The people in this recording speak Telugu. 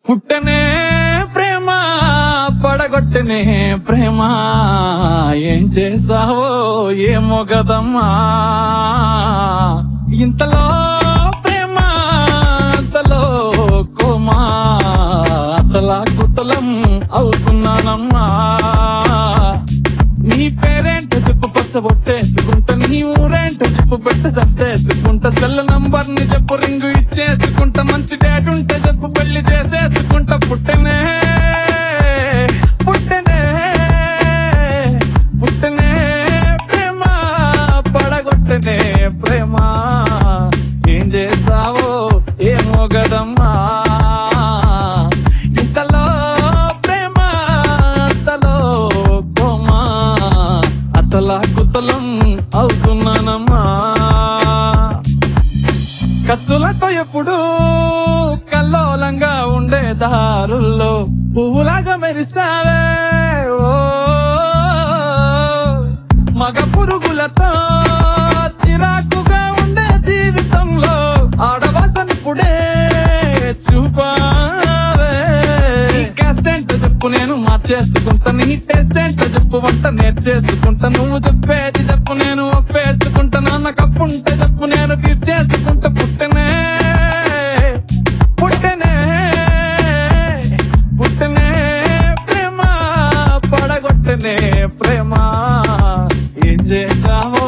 పుట్టనే ప్రేమ పడగొట్టనే ప్రేమ ఏం చేసావో ఏమో గదమ్మా ఇంతలో ప్రేమ అంతలో కోమా అతలా కుతలం అవుతున్నానమ్మా నీ పేరేంటో చెప్పు పచ్చ బొట్టేసుకుంటా నీ ఊరేంటో చెప్పు పెట్ట సర్దేసుకుంటా సెల్ నంబర్ ని చెప్పు రింగు ఇచ్చేసుకుంటా మంచి డేట్ ఉంటే చెప్పు పెళ్లి చేసేసుకుంటా పుట్టనే పుట్టనే పుట్టనే ప్రేమ పడగొట్టనే ప్రేమ ఏం చేసావో ఏమో గదమ్మా ఇంతలో ప్రేమ అంతలో కోమా అతలా కుతలం అవుతున్నానమ్మా కత్తులతో ఎప్పుడు కల్లోలంగా ఉండే దారుల్లో పువ్వులాగా మెరిసావే ఓ మగ పురుగులతో చిరాకుగా ఉండే జీవితంలో ఆడవాసనిప్పుడే చూపావే నీ కాస్ట్ ఏంటో చెప్పు నేను మార్చేసుకుంటా నీ టేస్ట్ ఏంటో చెప్పు వంట నేర్చేసుకుంటా నువ్వు చెప్పేది చెప్పు నేను ఒప్పేసుకుంటా నాన్న కప్పుంటే చెప్పు నేను తీర్చేసుకుంటా పుట్టనే పుట్టనే పుట్టనే ప్రేమ పడగొట్టనే ప్రేమ ఏం చేసావో